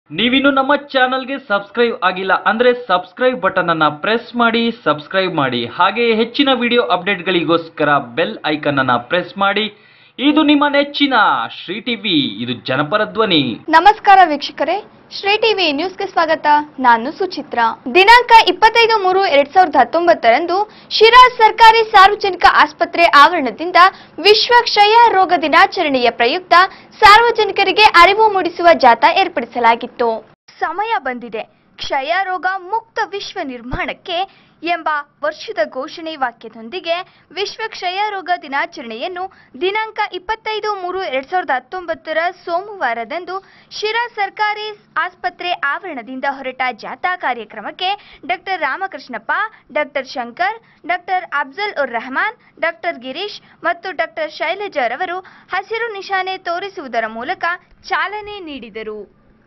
ನೀವಿನ್ನು ನಮ್ಮ ಚಾನಲ್ಗೆ ಸಬ್ಸ್ಕ್ರೈಬ್ ಆಗಿಲ್ಲ ಅಂದ್ರೆ ಸಬ್ಸ್ಕ್ರೈಬ್ ಬಟನ್ ಅನ್ನ ಪ್ರೆಸ್ ಮಾಡಿ ಸಬ್ಸ್ಕ್ರೈಬ್ ಮಾಡಿ ಹಾಗೆ ಹೆಚ್ಚಿನ ವಿಡಿಯೋ ಅಪ್ಡೇಟ್ಗಳಿಗೋಸ್ಕರ ಬೆಲ್ ಐಕನ್ ಅನ್ನ ಪ್ರೆಸ್ ಮಾಡಿ ಇದು ನಿಮ್ಮ ನೆಚ್ಚಿನ ಶ್ರೀ ಟಿವಿ ಇದು ಜನಪರ ಧ್ವನಿ ನಮಸ್ಕಾರ ವೀಕ್ಷಕರೇ ಶ್ರೀ ಟಿವಿ ನ್ಯೂಸ್ಗೆ ಸ್ವಾಗತ ನಾನು ಸುಚಿತ್ರ ದಿನಾಂಕ ಇಪ್ಪತ್ತೈದು ಮೂರು ಎರಡ್ ಸಾವಿರದ ಹತ್ತೊಂಬತ್ತರಂದು ಶಿರಾ ಸರ್ಕಾರಿ ಸಾರ್ವಜನಿಕ ಆಸ್ಪತ್ರೆ ಆವರಣದಿಂದ ವಿಶ್ವ ಕ್ಷಯ ರೋಗ ದಿನಾಚರಣೆಯ ಪ್ರಯುಕ್ತ ಸಾರ್ವಜನಿಕರಿಗೆ ಅರಿವು ಮೂಡಿಸುವ ಜಾಥಾ ಏರ್ಪಡಿಸಲಾಗಿತ್ತು ಸಮಯ ಬಂದಿದೆ ಕ್ಷಯ ರೋಗ ಮುಕ್ತ ವಿಶ್ವ ನಿರ್ಮಾಣಕ್ಕೆ ಎಂಬ ವರ್ಷದ ಘೋಷಣೆ ವಾಕ್ಯದೊಂದಿಗೆ ವಿಶ್ವ ಕ್ಷಯ ರೋಗ ದಿನಾಚರಣೆಯನ್ನು ದಿನಾಂಕ ಇಪ್ಪತ್ತೈದು ಮೂರು ಎರಡ್ ಸಾವಿರದ ಹತ್ತೊಂಬತ್ತರ ಸೋಮವಾರದಂದು ಶಿರಾ ಸರ್ಕಾರಿ ಆಸ್ಪತ್ರೆ ಆವರಣದಿಂದ ಹೊರಟ ಜಾಥಾ ಕಾರ್ಯಕ್ರಮಕ್ಕೆ doctor Ramakrishnappa doctor Shankar doctor Afzal ur Rehman doctor Girish ಮತ್ತು ಡಾಕ್ಟರ್ ಶೈಲಜಾರವರು ಹಸಿರು ನಿಶಾನೆ ತೋರಿಸುವುದರ ಮೂಲಕ ಚಾಲನೆ ನೀಡಿದರು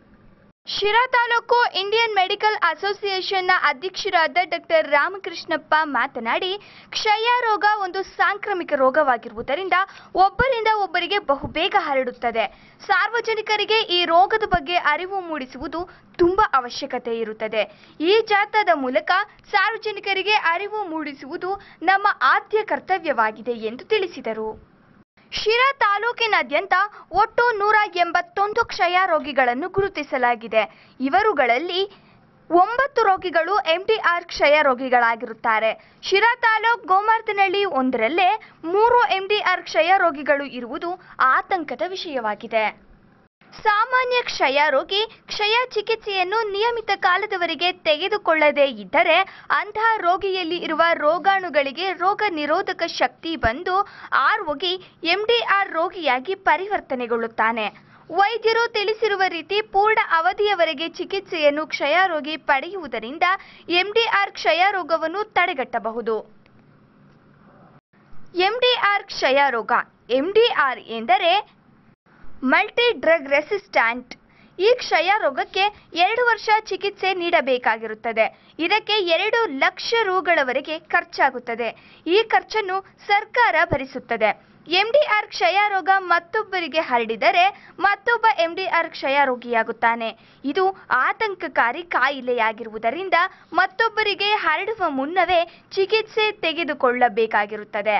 ಶಿರಾ ತಾಲೂಕು ಇಂಡಿಯನ್ ಮೆಡಿಕಲ್ ಅಸೋಸಿಯೇಷನ್ನ ಅಧ್ಯಕ್ಷರಾದ ಡಾಕ್ಟರ್ ರಾಮಕೃಷ್ಣಪ್ಪ ಮಾತನಾಡಿ ಕ್ಷಯ ರೋಗ ಒಂದು ಸಾಂಕ್ರಾಮಿಕ ರೋಗವಾಗಿರುವುದರಿಂದ ಒಬ್ಬರಿಂದ ಒಬ್ಬರಿಗೆ ಬಹುಬೇಗ ಹರಡುತ್ತದೆ ಸಾರ್ವಜನಿಕರಿಗೆ ಈ ರೋಗದ ಬಗ್ಗೆ ಅರಿವು ಮೂಡಿಸುವುದು ತುಂಬಾ ಅವಶ್ಯಕತೆ ಇರುತ್ತದೆ ಈ ಜಾಥಾದ ಮೂಲಕ ಸಾರ್ವಜನಿಕರಿಗೆ ಅರಿವು ಮೂಡಿಸುವುದು ನಮ್ಮ ಆದ್ಯ ಕರ್ತವ್ಯವಾಗಿದೆ ಎಂದು ತಿಳಿಸಿದರು ಶಿರಾ ತಾಲೂಕಿನಾದ್ಯಂತ ಒಟ್ಟು ನೂರ ಎಂಬತ್ತೊಂದು ಕ್ಷಯ ರೋಗಿಗಳನ್ನು ಗುರುತಿಸಲಾಗಿದೆ ಇವರುಗಳಲ್ಲಿ ಒಂಬತ್ತು ರೋಗಿಗಳು ಎಂಡಿಆರ್ ಕ್ಷಯ ರೋಗಿಗಳಾಗಿರುತ್ತಾರೆ ಶಿರಾ ತಾಲೂಕ್ ಗೋಮಾರ್ತನಹಳ್ಳಿ ಒಂದರಲ್ಲೇ ಮೂರು ಎಂಡಿಆರ್ ಕ್ಷಯ ರೋಗಿಗಳು ಇರುವುದು ಆತಂಕದ ವಿಷಯವಾಗಿದೆ ಸಾಮಾನ್ಯ ಕ್ಷಯ ರೋಗಿ ಕ್ಷಯ ಚಿಕಿತ್ಸೆಯನ್ನು ನಿಯಮಿತ ಕಾಲದವರೆಗೆ ತೆಗೆದುಕೊಳ್ಳದೇ ಇದ್ದರೆ ಅಂತಹ ರೋಗಿಯಲ್ಲಿ ಇರುವ ರೋಗಾಣುಗಳಿಗೆ ರೋಗ ನಿರೋಧಕ ಶಕ್ತಿ ಬಂದು ಆ ರೋಗಿ ಎಂಡಿಆರ್ ರೋಗಿಯಾಗಿ ಪರಿವರ್ತನೆಗೊಳ್ಳುತ್ತಾನೆ ವೈದ್ಯರು ತಿಳಿಸಿರುವ ರೀತಿ ಪೂರ್ಣ ಅವಧಿಯವರೆಗೆ ಚಿಕಿತ್ಸೆಯನ್ನು ಕ್ಷಯ ರೋಗಿ ಪಡೆಯುವುದರಿಂದ ಎಂಡಿಆರ್ ಕ್ಷಯ ರೋಗವನ್ನು ತಡೆಗಟ್ಟಬಹುದು ಎಂಡಿಆರ್ ಕ್ಷಯ ರೋಗ ಎಂಡಿಆರ್ ಎಂದರೆ ಮಲ್ಟಿ ಡ್ರಗ್ ರೆಸಿಸ್ಟ್ಯಾಂಟ್ ಈ ಕ್ಷಯ ರೋಗಕ್ಕೆ ಎರಡು ವರ್ಷ ಚಿಕಿತ್ಸೆ ನೀಡಬೇಕಾಗಿರುತ್ತದೆ ಇದಕ್ಕೆ ಎರಡು ಲಕ್ಷ ರುಗಳವರೆಗೆ ಖರ್ಚಾಗುತ್ತದೆ ಈ ಖರ್ಚನ್ನು ಸರ್ಕಾರ ಭರಿಸುತ್ತದೆ ಎಂಡಿಆರ್ ಕ್ಷಯ ರೋಗ ಮತ್ತೊಬ್ಬರಿಗೆ ಹರಡಿದರೆ ಮತ್ತೊಬ್ಬ ಎಂಡಿಆರ್ ಕ್ಷಯ ರೋಗಿಯಾಗುತ್ತಾನೆ ಇದು ಆತಂಕಕಾರಿ ಕಾಯಿಲೆಯಾಗಿರುವುದರಿಂದ ಮತ್ತೊಬ್ಬರಿಗೆ ಹರಡುವ ಮುನ್ನವೇ ಚಿಕಿತ್ಸೆ ತೆಗೆದುಕೊಳ್ಳಬೇಕಾಗಿರುತ್ತದೆ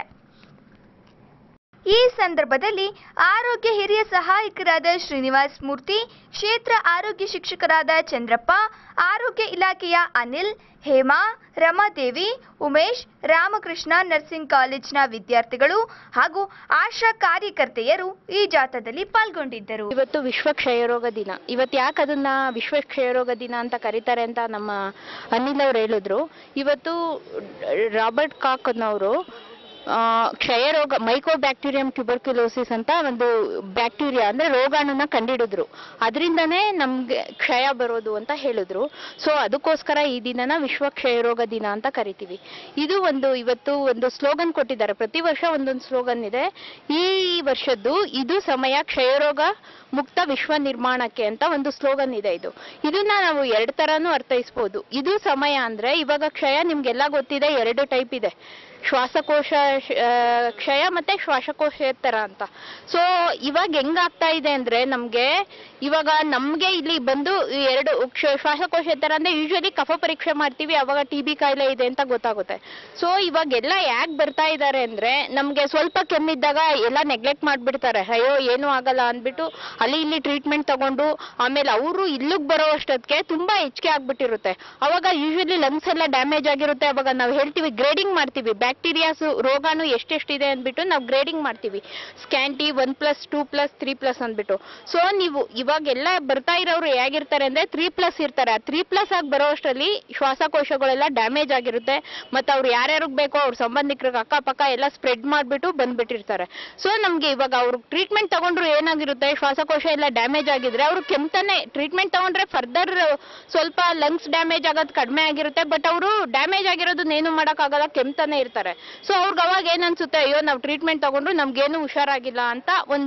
ಈ ಸಂದರ್ಭದಲ್ಲಿ ಆರೋಗ್ಯ ಹಿರಿಯ ಸಹಾಯಕರಾದ ಶ್ರೀನಿವಾಸ್ ಮೂರ್ತಿ ಕ್ಷೇತ್ರ ಆರೋಗ್ಯ ಶಿಕ್ಷಕರಾದ ಚಂದ್ರಪ್ಪ ಆರೋಗ್ಯ ಇಲಾಖೆಯ ಅನಿಲ್ ಹೇಮಾ ರಮಾದೇವಿ ಉಮೇಶ್ ರಾಮಕೃಷ್ಣ ನರ್ಸಿಂಗ್ ಕಾಲೇಜಿನ ವಿದ್ಯಾರ್ಥಿಗಳು ಹಾಗೂ ಆಶಾ ಕಾರ್ಯಕರ್ತೆಯರು ಈ ಜಾಥಾದಲ್ಲಿ ಪಾಲ್ಗೊಂಡಿದ್ದರು ಇವತ್ತು ವಿಶ್ವ ಕ್ಷಯರೋಗ ದಿನ ಇವತ್ತು ಯಾಕೆ ಅದನ್ನ ವಿಶ್ವ ಕ್ಷಯರೋಗ ದಿನ ಅಂತ ಕರೀತಾರೆ ಅಂತ ನಮ್ಮ ಅನಿಲ್ ಅವ್ರು ಹೇಳಿದ್ರು ಇವತ್ತು ರಾಬರ್ಟ್ ಕಾಕ್ ಅನ್ನೋರು ಆ, ಕ್ಷಯರೋಗ ಮೈಕೋಬ್ಯಾಕ್ಟೀರಿಯಂ ಟ್ಯೂಬರ್ಕ್ಯುಲೋಸಿಸ್ ಅಂತ ಒಂದು ಬ್ಯಾಕ್ಟೀರಿಯಾ ಅಂದ್ರೆ ರೋಗಾಣುನ ಕಂಡಿಡಿದ್ರು ಅದರಿಂದನೇ ನಮ್ಗೆ ಕ್ಷಯ ಬರೋದು ಅಂತ ಹೇಳಿದ್ರು ಸೊ ಅದಕ್ಕೋಸ್ಕರ ಈ ದಿನನ ವಿಶ್ವ ಕ್ಷಯರೋಗ ದಿನ ಅಂತ ಕರಿತೀವಿ ಇದು ಒಂದು ಇವತ್ತು ಒಂದು ಸ್ಲೋಗನ್ ಕೊಟ್ಟಿದ್ದಾರೆ ಪ್ರತಿ ವರ್ಷ ಒಂದೊಂದು ಸ್ಲೋಗನ್ ಇದೆ ಈ ವರ್ಷದ್ದು ಇದು ಸಮಯ ಕ್ಷಯರೋಗ ಮುಕ್ತ ವಿಶ್ವ ನಿರ್ಮಾಣಕ್ಕೆ ಅಂತ ಒಂದು ಸ್ಲೋಗನ್ ಇದೆ ಇದು ಇದನ್ನ ನಾವು ಎರಡು ತರಾನು ಅರ್ಥೈಸ್ಬೋದು ಇದು ಸಮಯ ಅಂದ್ರೆ ಇವಾಗ ಕ್ಷಯ ನಿಮ್ಗೆಲ್ಲ ಗೊತ್ತಿದೆ ಎರಡು ಟೈಪ್ ಇದೆ ಶ್ವಾಸಕೋಶ ಶ- ಆ, ಕ್ಷಯ ಮತ್ತೆ ಶ್ವಾಸಕೋಶೇತರ ಅಂತ ಸೊ ಇವಾಗ ಹೆಂಗಾಗ್ತಾ ಇದೆ ಅಂದ್ರೆ ನಮ್ಗೆ ಇವಾಗ ನಮ್ಗೆ ಇಲ್ಲಿ ಬಂದು ಈ ಎರಡು ಕ್ಷ- ಶ್ವಾಸಕೋಶೇತರ ಅಂದ್ರೆ ಯೂಶಲಿ ಕಫ ಪರೀಕ್ಷೆ ಮಾಡ್ತೀವಿ ಅವಾಗ ಟಿ ಬಿ ಕಾಯಿಲೆ ಇದೆ ಅಂತ ಗೊತ್ತಾಗುತ್ತೆ ಸೊ ಇವಾಗೆಲ್ಲ ಯಾಕೆ ಬರ್ತಾ ಇದ್ದಾರೆ ಅಂದ್ರೆ ನಮ್ಗೆ ಸ್ವಲ್ಪ ಕೆಮ್ಮಿದ್ದಾಗ ಎಲ್ಲ ನೆಗ್ಲೆಕ್ಟ್ ಮಾಡ್ಬಿಡ್ತಾರೆ ಅಯ್ಯೋ ಏನು ಆಗಲ್ಲ ಅಂದ್ಬಿಟ್ಟು ಅಲ್ಲಿ ಇಲ್ಲಿ ಟ್ರೀಟ್ಮೆಂಟ್ ತಗೊಂಡು ಆಮೇಲೆ ಅವರು ಇಲ್ಲಿಗೆ ಬರೋ ಅಷ್ಟೊತ್ತಿಗೆ ತುಂಬಾ ಹೆಚ್ಚಿಗೆ ಆಗ್ಬಿಟ್ಟಿರುತ್ತೆ ಅವಾಗ ಯೂಶಲಿ ಲಂಗ್ಸ್ ಎಲ್ಲ ಡ್ಯಾಮೇಜ್ ಆಗಿರುತ್ತೆ ಅವಾಗ ನಾವು ಹೇಳ್ತೀವಿ ಗ್ರೇಡಿಂಗ್ ಮಾಡ್ತೀವಿ ಬ್ಯಾಕ್ಟೀರಿಯಾಸ್ ರೋಗಾಣು ಎಷ್ಟೆಷ್ಟಿದೆ ಅಂದ್ಬಿಟ್ಟು ನಾವು ಗ್ರೇಡಿಂಗ್ ಮಾಡ್ತೀವಿ scanty one plus two plus three plus ಅಂದ್ಬಿಟ್ಟು ಸೊ ನೀವು ಇವಾಗೆಲ್ಲ ಬರ್ತಾ ಇರೋರು ಹೇಗಿರ್ತಾರೆ ಅಂದ್ರೆ ತ್ರೀ ಪ್ಲಸ್ ಇರ್ತಾರೆ ಆ ತ್ರೀ ಪ್ಲಸ್ ಆಗಿ ಬರೋ ಅಷ್ಟರಲ್ಲಿ ಶ್ವಾಸಕೋಶಗಳೆಲ್ಲ ಡ್ಯಾಮೇಜ್ ಆಗಿರುತ್ತೆ ಮತ್ತೆ ಅವ್ರು ಯಾರ್ಯಾರಿಗೆ ಬೇಕೋ ಅವ್ರ ಸಂಬಂಧಿಕರಿಗೆ ಅಕ್ಕಪಕ್ಕ ಎಲ್ಲ ಸ್ಪ್ರೆಡ್ ಮಾಡ್ಬಿಟ್ಟು ಬಂದ್ಬಿಟ್ಟಿರ್ತಾರೆ ಸೊ ನಮ್ಗೆ ಇವಾಗ ಅವ್ರು ಟ್ರೀಟ್ಮೆಂಟ್ ತಗೊಂಡ್ರು ಏನಾಗಿರುತ್ತೆ ಶ್ವಾಸಕೋಶ ಎಲ್ಲ ಡ್ಯಾಮೇಜ್ ಆಗಿದ್ರೆ ಅವ್ರು ಕೆಮ್ತಾನೆ ಟ್ರೀಟ್ಮೆಂಟ್ ತಗೊಂಡ್ರೆ ಫರ್ದರ್ ಸ್ವಲ್ಪ ಲಂಗ್ಸ್ ಡ್ಯಾಮೇಜ್ ಆಗೋದು ಕಡಿಮೆ ಆಗಿರುತ್ತೆ ಬಟ್ ಅವರು ಡ್ಯಾಮೇಜ್ ಆಗಿರೋದನ್ನ ಏನು ಮಾಡೋಕ್ಕಾಗಲ್ಲ ಕೆಮ್ತಾನೆ ಇರ್ತಾರೆ ಸೊ ಅವ್ರಿಗೆ ಅವಾಗ ಏನ್ ಅನ್ಸುತ್ತೆ ಅಯ್ಯೋ ನಾವು ಟ್ರೀಟ್ಮೆಂಟ್ ತಗೊಂಡ್ರು ನಮ್ಗೇನು ಹುಷಾರಾಗಿಲ್ಲ ಅಂತ ಒಂದು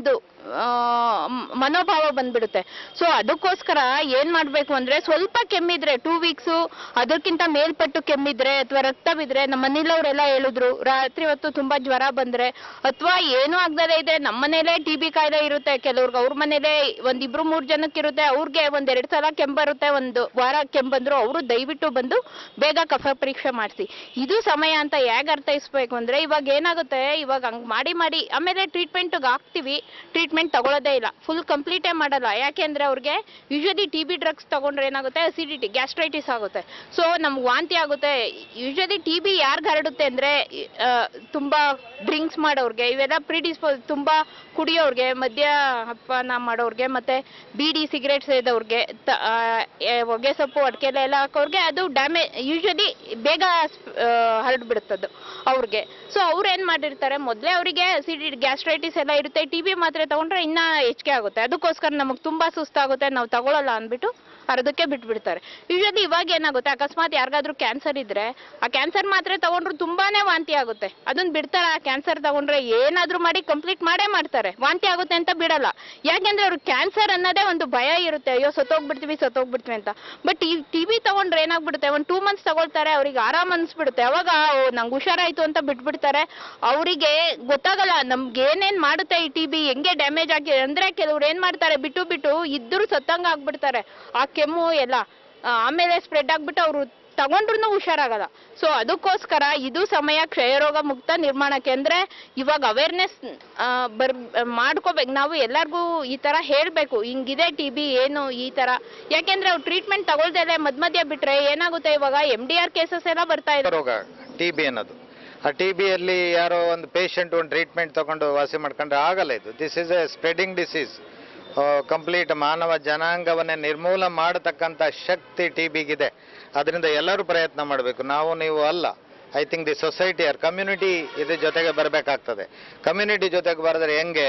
ಆ, ಮ್- ಮನೋಭಾವ ಬಂದ್ಬಿಡುತ್ತೆ ಸೊ ಅದಕ್ಕೋಸ್ಕರ ಏನ್ ಮಾಡ್ಬೇಕು ಅಂದ್ರೆ ಸ್ವಲ್ಪ ಕೆಮ್ಮಿದ್ರೆ ಟೂ ವೀಕ್ಸು ಅದಕ್ಕಿಂತ ಮೇಲ್ಪಟ್ಟು ಕೆಮ್ಮಿದ್ರೆ ಅಥವಾ ರಕ್ತ ಬಿದ್ರೆ ನಮ್ಮ ಮನೇಲವರೆಲ್ಲ ಹೇಳಿದ್ರು ರಾತ್ರಿ ಹೊತ್ತು ತುಂಬಾ ಜ್ವರ ಬಂದ್ರೆ ಅಥವಾ ಏನೂ ಆಗ್ದಲೇ ಇದ್ರೆ ನಮ್ಮ ಮನೇಲೆ ಟಿ ಬಿ ಕಾಯಿಲೆ ಇರುತ್ತೆ ಕೆಲವ್ರಿಗೆ ಅವ್ರ ಮನೇಲೆ ಒಂದಿಬ್ರು ಮೂರ್ ಜನಕ್ಕೆ ಇರುತ್ತೆ ಅವ್ರಿಗೆ ಒಂದ್ ಎರಡ್ ಸಲ ಕೆಮ್ಮು ಬರುತ್ತೆ ಒಂದು ವಾರ ಕೆಮ್ಮು ಬಂದ್ರು ಅವರು ದಯವಿಟ್ಟು ಬಂದು ಬೇಗ ಕಫ ಪರೀಕ್ಷೆ ಮಾಡಿಸಿ ಇದು ಸಮಯ ಅಂತ ಹೇಗೆ ಅರ್ಥೈಸ್ಬೇಕು ಅಂದ್ರೆ ಇವಾಗ ಏನಾಗುತ್ತೆ ಇವಾಗ ಹಂಗ್ ಮಾಡಿ ಮಾಡಿ ಆಮೇಲೆ ಟ್ರೀಟ್ಮೆಂಟ್ಗೆ ಹಾಕ್ತಿವಿ ಟ್ರೀಟ್ಮೆಂಟ್ ತಗೊಳ್ಳೋದೇ ಇಲ್ಲ ಫುಲ್ ಕಂಪ್ಲೀಟೇ ಮಾಡಲ್ಲ ಯಾಕೆಂದ್ರೆ ಅವ್ರಿಗೆ ಯೂಶಲಿ ಟಿ ಬಿ ಡ್ರಗ್ಸ್ ತಗೊಂಡ್ರೆ ಏನಾಗುತ್ತೆ ಅಸಿಡಿಟಿ ಗ್ಯಾಸ್ಟ್ರೈಟಿಸ್ ಆಗುತ್ತೆ ಸೊ ನಮ್ಗೆ ವಾಂತಿ ಆಗುತ್ತೆ ಯೂಶಲಿ ಟಿ ಬಿ ಯಾರ್ಗೆ ಹರಡುತ್ತೆ ಅಂದ್ರೆ ಆ, ತುಂಬಾ ಡ್ರಿಂಕ್ಸ್ ಮಾಡೋರ್ಗೆ ಇವೆಲ್ಲ ಪ್ರಿಡಿಸ್ಪೋಸ್ ತುಂಬಾ ಕುಡಿಯೋರ್ಗೆ ಮದ್ಯಪಾನ ಮಾಡೋರ್ಗೆ ಮತ್ತೆ ಬೀಡಿ ಸಿಗರೇಟ್ ಸೇದವ್ರಿಗೆ ತ- ಆ, ಎ- ಹೊಗೆ ಸೊಪ್ಪು ಅಡ್ಕೆಲೆ ಎಲ್ಲ ಹಾಕೋರ್ಗೆ ಅದು ಡ್ಯಾಮೇಜ್ ಯೂಶಲಿ ಬೇಗ ಹರಡ್ಬಿಡುತ್ತದು ಅವ್ರಿಗೆ ಸೊ ಅವ್ರು ಏನ್ ಮಾಡಿರ್ತಾರೆ ಮೊದಲೇ ಅವರಿಗೆ ಅಸಿಡಿ ಗ್ಯಾಸ್ಟ್ರೈಟಿಸ್ ಎಲ್ಲ ಇರುತ್ತೆ ಟಿ ಬಿ ಮಾತ್ರೆ ತಗೊಂಡ್ರೆ ಇನ್ನ ಹೆಚ್ಚಿಗೆ ಆಗುತ್ತೆ ಅದಕ್ಕೋಸ್ಕರ ನಮಗೆ ತುಂಬಾ ಸುಸ್ತಾಗುತ್ತೆ ನಾವು ತಗೊಳಲ್ಲ ಅಂದ್ಬಿಟ್ಟು ಅರ್ಧಕ್ಕೆ ಬಿಟ್ಬಿಡ್ತಾರೆ ಯೂಶಲಿ ಇವಾಗ ಏನಾಗುತ್ತೆ ಅಕಸ್ಮಾತ್ ಯಾರಿಗಾದ್ರೂ ಕ್ಯಾನ್ಸರ್ ಇದ್ರೆ ಆ ಕ್ಯಾನ್ಸರ್ ಮಾತ್ರೆ ತಗೊಂಡ್ರು ತುಂಬಾನೇ ವಾಂತಿ ಆಗುತ್ತೆ ಅದನ್ನ ಬಿಡ್ತಾರ ಆ ಕ್ಯಾನ್ಸರ್ ತಗೊಂಡ್ರೆ ಏನಾದ್ರೂ ಮಾಡಿ ಕಂಪ್ಲೀಟ್ ಮಾಡೇ ಮಾಡ್ತಾರೆ ವಾಂತಿ ಆಗುತ್ತೆ ಅಂತ ಬಿಡಲ್ಲ ಯಾಕೆಂದ್ರೆ ಅವ್ರಿಗೆ ಕ್ಯಾನ್ಸರ್ ಅನ್ನೋದೇ ಒಂದು ಭಯ ಇರುತ್ತೆ ಅಯ್ಯೋ ಸತ್ತೋಗ್ಬಿಡ್ತೀವಿ ಸತ್ತೋಗ್ಬಿಡ್ತೀವಿ ಅಂತ ಬಟ್ ಈ ಟಿ ಬಿ ತಗೊಂಡ್ರೆ ಏನಾಗ್ಬಿಡುತ್ತೆ ಒಂದು ಟೂ ಮಂತ್ಸ್ ತಗೊಳ್ತಾರೆ ಅವ್ರಿಗೆ ಆರಾಮ್ ಅನ್ಸ್ಬಿಡುತ್ತೆ ಅವಾಗ ಓ, ನಂಗೆ ಹುಷಾರಾಯ್ತು ಅಂತ ಬಿಟ್ಬಿಡ್ತಾರೆ ಅವರಿಗೆ ಗೊತ್ತಾಗಲ್ಲ ನಮ್ಗೆ ಏನೇನ್ ಮಾಡುತ್ತೆ ಈ ಟಿ ಬಿ ಹೆಂಗೆ ಡ್ಯಾಮೇಜ್ ಆಗಿ ಅಂದ್ರೆ ಕೆಲವ್ರು ಏನ್ ಮಾಡ್ತಾರೆ ಬಿಟ್ಟು ಬಿಟ್ಟು ಇದ್ರೂ ಸತ್ತಂಗ ಆಗ್ಬಿಡ್ತಾರೆ ಆ ಕೆಮ್ಮು ಎಲ್ಲ ಆ, ಆಮೇಲೆ ಸ್ಪ್ರೆಡ್ ಆಗ್ಬಿಟ್ಟು ಅವರು ತಗೊಂಡ್ರು ಹುಷಾರಾಗಲ್ಲ ಸೊ ಅದಕ್ಕೋಸ್ಕರ ಇದು ಸಮಯ ಕ್ಷಯರೋಗ ಮುಕ್ತ ನಿರ್ಮಾಣಕ್ಕೆ ಅಂದ್ರೆ ಇವಾಗ ಅವೇರ್ನೆಸ್ ಬರ್ ಮಾಡ್ಕೋಬೇಕು ನಾವು ಎಲ್ಲರಿಗೂ ಈ ತರ ಹೇಳ್ಬೇಕು ಹಿಂಗಿದೆ ಟಿ ಬಿ ಏನು ಈ ತರ ಯಾಕೆಂದ್ರೆ ಅವ್ರು ಟ್ರೀಟ್ಮೆಂಟ್ ತಗೊಳ್ದೇಲೆ ಮಧ್ಯ ಮಧ್ಯ ಬಿಟ್ರೆ ಏನಾಗುತ್ತೆ ಇವಾಗ ಎಮ್ ಡಿ ಆರ್ ಕೇಸಸ್ ಎಲ್ಲ ಬರ್ತಾ ಇದೆ ರೋಗ ಟಿ ಬಿ ಅನ್ನೋದು ಆ ಟಿ ಬಿಯಲ್ಲಿ ಯಾರೋ ಒಂದು ಪೇಷಂಟ್ ಒಂದು ಟ್ರೀಟ್ಮೆಂಟ್ ತಗೊಂಡು ವಾಸಿ ಮಾಡ್ಕೊಂಡ್ರೆ ಆಗಲ್ಲ ಇದು this is a spreading disease complete ಮಾನವ ಜನಾಂಗವನ್ನೇ ನಿರ್ಮೂಲ ಮಾಡತಕ್ಕಂಥ ಶಕ್ತಿ ಟಿ ಬಿಗಿದೆ ಅದರಿಂದ ಎಲ್ಲರೂ ಪ್ರಯತ್ನ ಮಾಡಬೇಕು ನಾವು ನೀವು ಅಲ್ಲ I think the society or community ಇದ್ರ ಜೊತೆಗೆ ಬರಬೇಕಾಗ್ತದೆ ಕಮ್ಯುನಿಟಿ ಜೊತೆಗೆ ಬರೆದ್ರೆ ಹೆಂಗೆ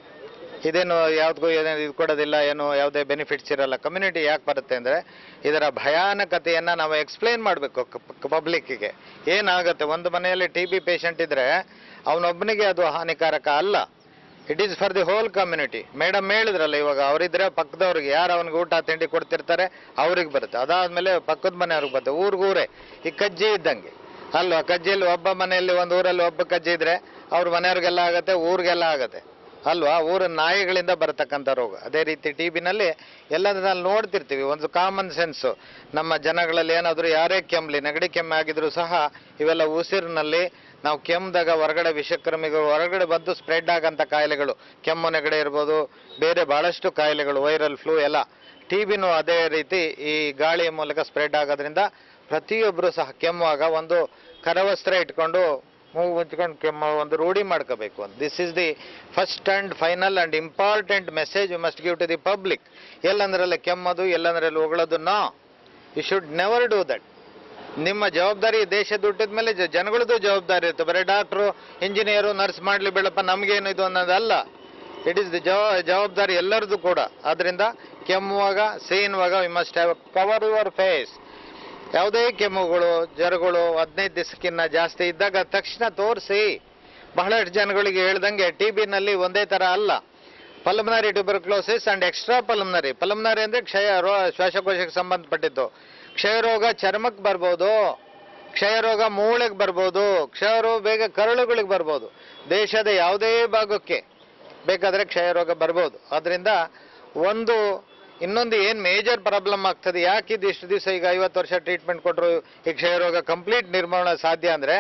ಇದೇನು ಯಾವ್ದಕ್ಕೂ ಏನೇನು ಇದು ಕೊಡೋದಿಲ್ಲ ಏನು ಯಾವುದೇ ಬೆನಿಫಿಟ್ಸ್ ಇರಲ್ಲ ಕಮ್ಯುನಿಟಿ ಯಾಕೆ ಬರುತ್ತೆ ಅಂದರೆ ಇದರ ಭಯಾನಕತೆಯನ್ನು ನಾವು ಎಕ್ಸ್ಪ್ಲೈನ್ ಮಾಡಬೇಕು ಪಬ್ಲಿಕ್ಕಿಗೆ ಏನಾಗುತ್ತೆ ಒಂದು ಮನೆಯಲ್ಲಿ ಟಿ ಬಿ ಪೇಷಂಟ್ ಇದ್ದರೆ ಅವನೊಬ್ಬನಿಗೆ ಅದು ಹಾನಿಕಾರಕ ಅಲ್ಲ it is for the whole community madam ಹೇಳಿದ್ರಲ್ಲ ಇವಾಗ ಅವರಿದ್ರೆ ಪಕ್ಕದವ್ರಿಗೆ ಯಾರು ಅವನಿಗೆ ಊಟ ತಿಂಡಿ ಕೊಡ್ತಿರ್ತಾರೆ ಅವ್ರಿಗೆ ಬರುತ್ತೆ ಅದಾದ್ಮೇಲೆ ಪಕ್ಕದ ಮನೆಯವ್ರಿಗೆ ಬರುತ್ತೆ ಊರಿಗೂರೇ ಈ ಕಜ್ಜಿ ಇದ್ದಂಗೆ ಅಲ್ವಾ ಕಜ್ಜಿಯಲ್ಲಿ ಒಬ್ಬ ಮನೆಯಲ್ಲಿ ಒಂದು ಊರಲ್ಲಿ ಒಬ್ಬ ಕಜ್ಜಿ ಇದ್ರೆ ಅವ್ರ ಮನೆಯವ್ರಿಗೆಲ್ಲ ಆಗತ್ತೆ ಊರಿಗೆಲ್ಲ ಆಗತ್ತೆ ಅಲ್ವಾ ಊರ ನಾಯಿಗಳಿಂದ ಬರತಕ್ಕಂಥ ರೋಗ ಅದೇ ರೀತಿ ಟಿ ಬಿನಲ್ಲಿ ಎಲ್ಲದರಲ್ಲಿ ನೋಡ್ತಿರ್ತೀವಿ ಒಂದು ಕಾಮನ್ ಸೆನ್ಸು ನಮ್ಮ ಜನಗಳಲ್ಲಿ ಏನಾದರೂ ಯಾರೇ ಕೆಮ್ಮಲಿ ನೆಗಡಿ ಕೆಮ್ಮು ಆಗಿದ್ರು ಸಹ ಇವೆಲ್ಲ ಉಸಿರಿನಲ್ಲಿ ನಾವು ಕೆಮ್ಮಿದಾಗ ಹೊರಗಡೆ ವಿಷಕ್ರಮಿಗಳು ಹೊರಗಡೆ ಬಂದು ಸ್ಪ್ರೆಡ್ ಆಗಂಥ ಕಾಯಿಲೆಗಳು ಕೆಮ್ಮು ನೆಗಡಿ ಇರ್ಬೋದು ಬೇರೆ ಬಹಳಷ್ಟು ಕಾಯಿಲೆಗಳು ವೈರಲ್ ಫ್ಲೂ ಎಲ್ಲ ಟಿ ಬಿನೂ ಅದೇ ರೀತಿ ಈ ಗಾಳಿಯ ಮೂಲಕ ಸ್ಪ್ರೆಡ್ ಆಗೋದ್ರಿಂದ ಪ್ರತಿಯೊಬ್ಬರು ಸಹ ಕೆಮ್ಮುವಾಗ ಒಂದು ಕರವಸ್ತ್ರ ಇಟ್ಕೊಂಡು ಮೂಗು ಮುಚ್ಕೊಂಡು ಕೆಮ್ಮ ಒಂದು ರೂಢಿ ಮಾಡ್ಕೋಬೇಕು this is the first and final and important message you must give to the public ಎಲ್ಲಂದ್ರಲ್ಲಿ ಕೆಮ್ಮೋದು ಎಲ್ಲಂದ್ರಲ್ಲಿ ಹೊಗಳೋದು no you should never do that ನಿಮ್ಮ ಜವಾಬ್ದಾರಿ ದೇಶದ ಹುಟ್ಟಿದ ಮೇಲೆ ಜ- ಜನಗಳದ್ದು ಜವಾಬ್ದಾರಿ ಇರುತ್ತೆ ಬರೀ ಡಾಕ್ಟ್ರು ಇಂಜಿನಿಯರು ನರ್ಸ್ ಮಾಡ್ಲಿ ಬೇಡಪ್ಪ ನಮಗೇನು ಇದು ಅನ್ನೋದಲ್ಲ ಇಟ್ ಈಸ್ ದಿ ಜವಾ ಜವಾಬ್ದಾರಿ ಎಲ್ಲರದ್ದು ಕೂಡ ಆದ್ರಿಂದ ಕೆಮ್ಮುವಾಗ ಸೀನುವಾಗ we must have cover your face ಯಾವುದೇ ಕೆಮ್ಮುಗಳು ಜ್ವರಗಳು ಹದಿನೈದು ದಿವಸಕ್ಕಿಂತ ಜಾಸ್ತಿ ಇದ್ದಾಗ ತಕ್ಷಣ ತೋರಿಸಿ ಬಹಳಷ್ಟು ಜನಗಳಿಗೆ ಹೇಳ್ದಂಗೆ ಟಿ ಬಿನಲ್ಲಿ ಒಂದೇ ಥರ ಅಲ್ಲ pulmonary tuberculosis and extra pulmonary pulmonary ಅಂದರೆ ಕ್ಷಯ ರೋ ಶ್ವಾಸಕೋಶಕ್ಕೆ ಸಂಬಂಧಪಟ್ಟಿದ್ದು ಕ್ಷಯರೋಗ ಚರ್ಮಕ್ಕೆ ಬರ್ಬೋದು ಕ್ಷಯರೋಗ ಮೂಳೆಗೆ ಬರ್ಬೋದು ಕ್ಷಯರೋಗ ಬೇಗ ಕರಳುಗಳಿಗೆ ಬರ್ಬೋದು ದೇಶದ ಯಾವುದೇ ಭಾಗಕ್ಕೆ ಬೇಕಾದರೆ ಕ್ಷಯರೋಗ ಬರ್ಬೋದು ಅದರಿಂದ ಒಂದು ಇನ್ನೊಂದು ಏನು ಮೇಜರ್ ಪ್ರಾಬ್ಲಮ್ ಆಗ್ತದೆ ಯಾಕೆ ಇದು ಇಷ್ಟು ದಿವಸ ಈಗ ಐವತ್ತು ವರ್ಷ ಟ್ರೀಟ್ಮೆಂಟ್ ಕೊಟ್ಟರು ಈ ಕ್ಷಯರೋಗ ಕಂಪ್ಲೀಟ್ ನಿರ್ಮೂಲನೆ ಸಾಧ್ಯ ಅಂದರೆ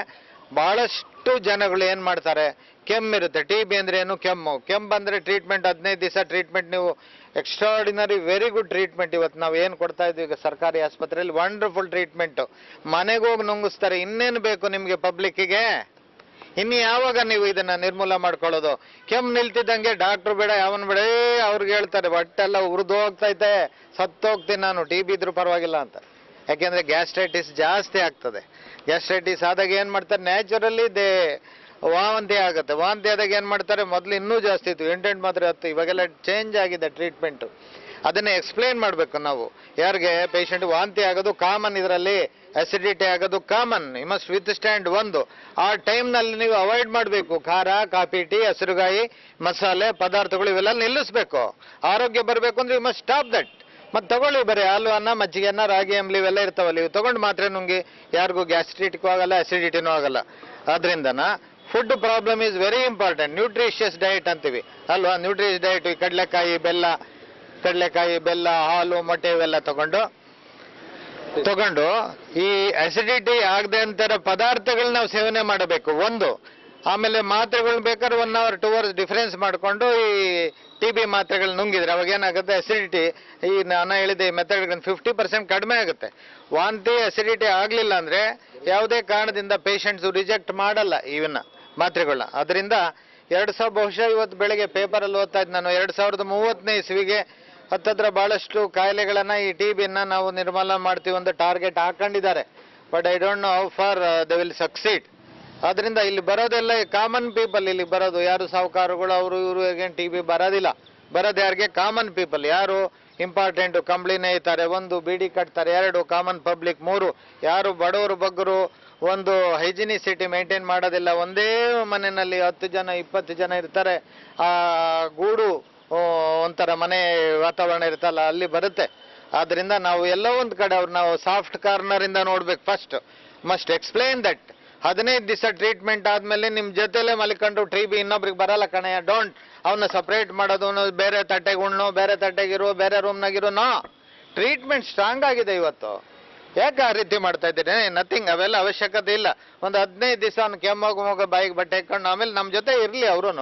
ಭಾಳಷ್ಟು ಜನಗಳು ಏನು ಮಾಡ್ತಾರೆ ಕೆಮ್ಮಿರುತ್ತೆ ಟಿ ಬಿ ಅಂದ್ರೆ ಏನು ಕೆಮ್ಮು ಕೆಮ್ಮು ಬಂದರೆ ಟ್ರೀಟ್ಮೆಂಟ್ ಹದಿನೈದು ದಿವಸ ಟ್ರೀಟ್ಮೆಂಟ್ ನೀವು ಎಕ್ಸ್ಟ್ರಾಡಿನರಿ ವೆರಿ ಗುಡ್ ಟ್ರೀಟ್ಮೆಂಟ್ ಇವತ್ತು ನಾವು ಏನು ಕೊಡ್ತಾ ಇದ್ವಿ ಈಗ ಸರ್ಕಾರಿ ಆಸ್ಪತ್ರೆಯಲ್ಲಿ ವಂಡರ್ಫುಲ್ ಟ್ರೀಟ್ಮೆಂಟು ಮನೆಗೆ ಹೋಗಿ ನುಂಗಿಸ್ತಾರೆ ಇನ್ನೇನು ಬೇಕು ನಿಮಗೆ ಪಬ್ಲಿಕ್ಕಿಗೆ ಇನ್ನು ಯಾವಾಗ ನೀವು ಇದನ್ನ ನಿರ್ಮೂಲ ಮಾಡ್ಕೊಳ್ಳೋದು ಕೆಮ್ಮು ನಿಲ್ತಿದ್ದಂಗೆ ಡಾಕ್ಟ್ರು ಬೇಡ ಯಾವನ್ ಬೇಡ ಏ ಅವ್ರಿಗೆ ಹೇಳ್ತಾರೆ ಹೊಟ್ಟೆಲ್ಲ ಉರಿದು ಹೋಗ್ತೈತೆ ಸತ್ತೋಗ್ತೀನಿ ನಾನು ಟಿ ಬಿ ಇದ್ರೂ ಪರವಾಗಿಲ್ಲ ಅಂತ ಯಾಕೆಂದ್ರೆ ಗ್ಯಾಸ್ಟ್ರೈಟಿಸ್ ಜಾಸ್ತಿ ಆಗ್ತದೆ ಗ್ಯಾಸ್ಟ್ರೈಟಿಸ್ ಆದಾಗ ಏನ್ ಮಾಡ್ತಾರೆ ನ್ಯಾಚುರಲಿ ದೇ ವಾಂತಿ ಆಗುತ್ತೆ ವಾಂತಿ ಆದಾಗ ಏನ್ ಮಾಡ್ತಾರೆ ಮೊದಲು ಇನ್ನೂ ಜಾಸ್ತಿ ಇತ್ತು ಎಂಟೆಂಟು ಮಾತ್ರ ಹತ್ತು ಇವಾಗೆಲ್ಲ ಚೇಂಜ್ ಆಗಿದೆ ಟ್ರೀಟ್ಮೆಂಟು ಅದನ್ನ ಎಕ್ಸ್ಪ್ಲೇನ್ ಮಾಡಬೇಕು ನಾವು ಯಾರಿಗೆ ಪೇಷಂಟ್ ವಾಂತಿ ಆಗೋದು ಕಾಮನ್ ಇದರಲ್ಲಿ ಅಸಿಡಿಟಿ ಆಗೋದು common you must withstand ಒಂದು ಆ ಟೈಮ್ನಲ್ಲಿ ನೀವು ಅವಾಯ್ಡ್ ಮಾಡಬೇಕು ಖಾರ ಕಾಫಿ ಟೀ ಹಸಿರುಗಾಯಿ ಮಸಾಲೆ ಪದಾರ್ಥಗಳು ಇವೆಲ್ಲ ನಿಲ್ಲಿಸ್ಬೇಕು ಆರೋಗ್ಯ ಬರಬೇಕು ಅಂದ್ರೆ ಯು ಮಸ್ಟ್ ಸ್ಟಾಪ್ ದಟ್ ಮತ್ತೆ ತಗೊಳ್ಳಿ ಬರೀ ಹಾಲು ಅನ್ನ ಮಜ್ಜಿಗೆ ಅನ್ನ ರಾಗಿ ಅಂಬ್ಲಿ ಇವೆಲ್ಲ ಇರ್ತಾವಲ್ಲ ಇವು ತಗೊಂಡು ಮಾತ್ರ ನುಂಗಿ ಯಾರಿಗೂ ಗ್ಯಾಸ್ಟ್ರಿಟಿಗೂ ಆಗಲ್ಲ ಅಸಿಡಿಟಿನೂ ಆಗಲ್ಲ ಆದ್ರಿಂದನ food problem is very important nutritious diet ಅಂತೀವಿ ಅಲ್ವಾ ನ್ಯೂಟ್ರಿಷಿಯಸ್ ಡಯಟ್ ಈ ಕಡಲೆಕಾಯಿ ಬೆಲ್ಲ ಕಡಲೆಕಾಯಿ ಬೆಲ್ಲ ಹಾಲು ಮೊಟ್ಟೆ ಇವೆಲ್ಲ ತಗೊಂಡು ತಗೊಂಡು ಈ ಅಸಿಡಿಟಿ ಆಗದೆ ಅಂತರ ಪದಾರ್ಥಗಳನ್ನ ನಾವು ಸೇವನೆ ಮಾಡಬೇಕು ಒಂದು ಆಮೇಲೆ ಮಾತ್ರೆಗಳು ಬೇಕಾದ್ರೆ one hour two hours difference ಮಾಡಿಕೊಂಡು ಈ ಟಿ ಬಿ ಮಾತ್ರೆಗಳು ನುಂಗಿದ್ರೆ ಅವಾಗ ಏನಾಗುತ್ತೆ ಅಸಿಡಿಟಿ ಈ ನಾನು ಹೇಳಿದೆ ಈ ಮೆಥಡ್ ಫಿಫ್ಟಿ ಪರ್ಸೆಂಟ್ ಕಡಿಮೆ ಆಗುತ್ತೆ ವಾಂತಿ ಅಸಿಡಿಟಿ ಆಗಲಿಲ್ಲ ಅಂದ್ರೆ ಯಾವುದೇ ಕಾರಣದಿಂದ ಪೇಷಂಟ್ಸ್ ರಿಜೆಕ್ಟ್ ಮಾಡಲ್ಲ ಇವನ್ನ ಮಾತ್ರೆಗಳನ್ನ ಅದರಿಂದ ಎರಡು ಸಾವಿರ ಬಹುಶಃ ಇವತ್ತು ಬೆಳಗ್ಗೆ ಪೇಪರಲ್ಲಿ ಓದ್ತಾ ಇದ್ದೆ ನಾನು ಎರಡು ಸಾವಿರದ ಮೂವತ್ತನೇ ಇಸ್ವಿಗೆ ಹತ್ತತ್ರ ಬಹಳಷ್ಟು ಕಾಯಿಲೆಗಳನ್ನ ಈ ಟಿ ಬಿನ ನಾವು ನಿರ್ಮೂಲನೆ ಮಾಡ್ತೀವಿ ಅಂತ ಟಾರ್ಗೆಟ್ ಹಾಕೊಂಡಿದ್ದಾರೆ but I don't know how far they will succeed ಆದ್ರಿಂದ ಇಲ್ಲಿ ಬರೋದೆಲ್ಲ ಕಾಮನ್ ಪೀಪಲ್ ಇಲ್ಲಿ ಬರೋದು ಯಾರು ಸಾಹುಕಾರಗಳು ಅವರು ಇವರು ಏನು ಟಿ ಬಿ ಬರೋದಿಲ್ಲ ಬರೋದು ಯಾರಿಗೆ ಕಾಮನ್ ಪೀಪಲ್ ಯಾರು ಇಂಪಾರ್ಟೆಂಟ್ ಕಂಬಳಿ ನೇಯ್ತಾರೆ ಒಂದು ಬೀಡಿ ಕಟ್ತಾರೆ ಎರಡು ಕಾಮನ್ ಪಬ್ಲಿಕ್ ಮೂರು ಯಾರು ಬಡವರು ಬಗ್ಗರು ಒಂದು ಹೈಜಿನಿಸಿಟಿ ಮೇಂಟೈನ್ ಮಾಡೋದಿಲ್ಲ ಒಂದೇ ಮನೆಯಲ್ಲಿ ಹತ್ತು ಜನ ಇಪ್ಪತ್ತು ಜನ ಇರ್ತಾರೆ ಆ ಗೂಡು ಆ, ಒಂಥರ ಮನೆ ವಾತಾವರಣ ಇರ್ತಲ್ಲ ಅಲ್ಲಿ ಬರುತ್ತೆ ಆದ್ರಿಂದ ನಾವು ಎಲ್ಲೋ ಒಂದು ಕಡೆ ಅವ್ರು ನಾವು ಸಾಫ್ಟ್ ಕಾರ್ನರ್ ಇಂದ ನೋಡ್ಬೇಕು ಫಸ್ಟ್ ಮಸ್ಟ್ ಎಕ್ಸ್ಪ್ಲೈನ್ ದಟ್ ಹದಿನೈದು ದಿವಸ ಟ್ರೀಟ್ಮೆಂಟ್ ಆದ್ಮೇಲೆ ನಿಮ್ ಜೊತೆಲೆ ಮಲ್ಕೊಂಡು ಟಿ ಬಿ ಇನ್ನೊಬ್ರಿಗೆ ಬರಲ್ಲ ಕಣಯ್ಯ ಡೋಂಟ್ ಅವನ್ನ ಸಪರೇಟ್ ಮಾಡೋದು ಅವ್ನು ಬೇರೆ ತಟ್ಟೆಗೆ ಉಣ್ಣು ಬೇರೆ ತಟ್ಟೆಗಿರು ಬೇರೆ ರೂಮ್ನಾಗಿರು ನೋ ಟ್ರೀಟ್ಮೆಂಟ್ ಸ್ಟ್ರಾಂಗ್ ಆಗಿದೆ ಇವತ್ತು ಯಾಕೆ ಆ ರೀತಿ ಮಾಡ್ತಾ ಇದ್ದೀರಿ ನಥಿಂಗ್ ಅವೆಲ್ಲ ಅವಶ್ಯಕತೆ ಇಲ್ಲ ಒಂದು ಹದಿನೈದು ದಿವಸ ಅವ್ನು ಕೆಮ್ಮೋಗ ಮೋಗ ಬಾಯಿಗೆ ಬಟ್ಟೆ ಹಾಕೊಂಡು ಆಮೇಲೆ ನಮ್ಮ ಜೊತೆ ಇರಲಿ ಅವರು